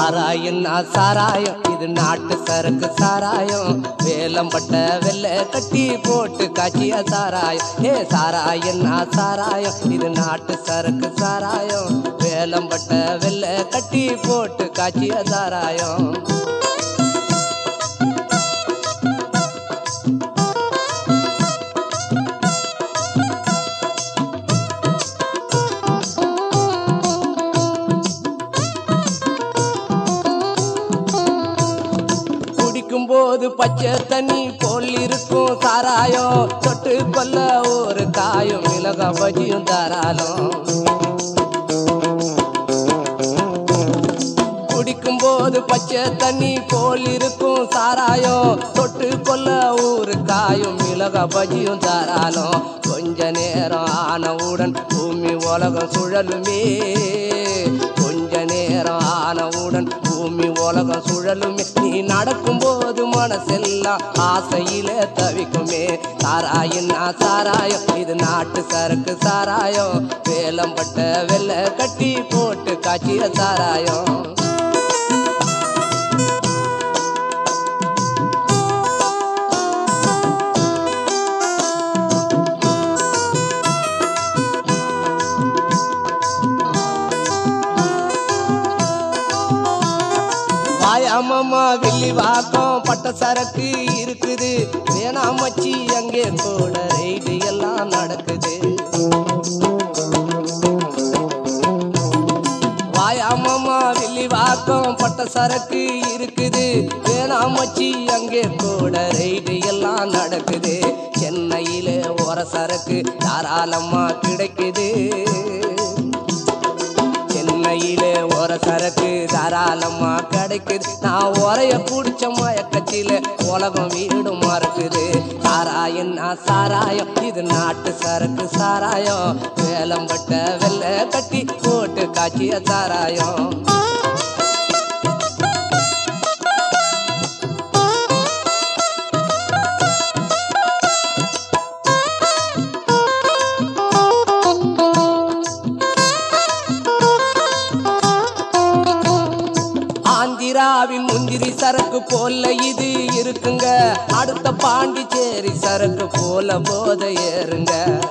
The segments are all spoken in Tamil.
சாராயம்னா சாராயம் இது நாட்டு சரக்கு சாராயம் வேலம்பட்ட வெள்ளை கட்டி போட்டு காய்ச்சிய சாராயம் ஏ சாராயம்னா சாராயம் இது நாட்டு சரக்கு சாராயம் வேலம்பட்ட வெள்ளை கட்டி போட்டு காய்ச்சிய சாராயம் குடிக்கும் போது பச்சை தண்ணி போல் இருக்கும் சாராயம் தொட்டு கொல்ல ஒரு காயும் மிளகா பஜியும் தாராளம் குடிக்கும் போது பச்சை தண்ணி போல் இருக்கும் சாராயம் தொட்டு கொல்ல ஊரு காயும் மிளகா பஜியும் தாராளம் கொஞ்ச நேரம் ஆனவுடன் பூமி உலகம் சுழலுமே கொஞ்ச நேரம் ஆனவுடன் பூமி உலகம் சுழலுமே நீ நடக்கும்போது மனசெல்லாம் ஆசையில தவிக்குமே சாராயின்னா சாராயம் இது நாட்டு சரக்கு சாராயம் வேலம்பட்ட வெள்ளை கட்டி போட்டு காய்ச்சிய சாராயம் வாயாமம்மா வெள்ளி வாக்கம் பட்ட சரக்கு இருக்குது வேணாமச்சி அங்கே கூட ரைடு எல்லாம் நடக்குது வாயாமம்மா வெள்ளி வாக்கம் பட்ட சரக்கு இருக்குது வேணாமச்சி அங்கே கூட ரைடு எல்லாம் நடக்குது சென்னையில ஒரு சரக்கு தாராளமா கிடைக்குது சென்னையிலே ஒரு சரக்கு தாராளமா கிடைக்குது நான் உரைய குடிச்ச மயக்கத்தில உலகம் வீடு மறக்குது சாராயம்னா சாராயம் இது நாட்டு சரக்கு சாராயம் வேலம்பட்ட வெள்ளை கட்டி போட்டு காய்ச்சிய சாராயம் ஆந்திராவின் முந்திரி சரக்கு போல இது இருக்குங்க அடுத்த பாண்டிச்சேரி சரக்கு போல போத ஏறுங்க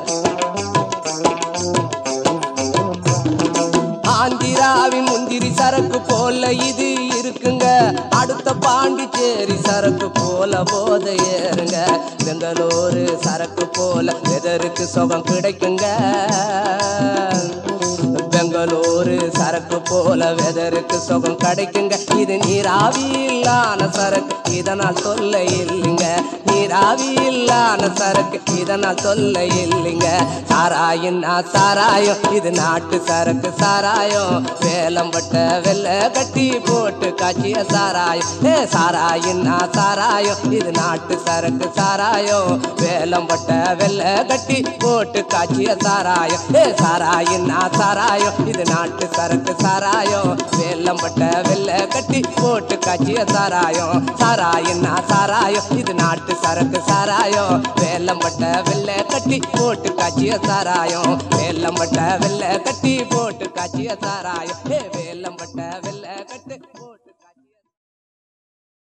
ஆந்திராவின் முந்திரி சரக்கு போல இது இருக்குங்க அடுத்த பாண்டிச்சேரி சரக்கு போல போத ஏறுங்க பெங்களூரு சரக்கு போல வெதருக்கு சுகம் கிடைக்குங்க பெங்களூரு சரக்கு போல வெதருக்கு சுகம் கிடைக்குங்க இது நீராவி இல்லான சரக்கு இதனால் தொல்லை இல்லைங்க நீராவி இல்லான சரக்கு இதனால் தொல்லை இல்லைங்க சாராயம்னா சாராயம் இது நாட்டு சரக்கு சாராயம் வேலம்பட்ட வெள்ளை கட்டி போட்டு காய்ச்சிய சாராயம் ஏ சாராயம்னா சாராயம் இது நாட்டு சரக்கு சாராயம் வேலம்பட்ட வெள்ளை கட்டி போட்டு காய்ச்சிய சாராயம் ஏ சாராயம்னா சாராயம் இது நாட்டு சரக்கு சாராயம் வேலம்பட்ட வெள்ளை கட்டி போட்டு காய்ச்சிய சாராயம் சாராயம்னா சாராயம் இது நாட்டு சரக்கு சாராயம் வேலம்பட்ட வெள்ளை கட்டி போட்டு காய்ச்சிய சாராயம் வேலம்பட்ட வெள்ளை கட்டி போட்டு காய்ச்சிய சாராயம் ஏ வேலம்பட்ட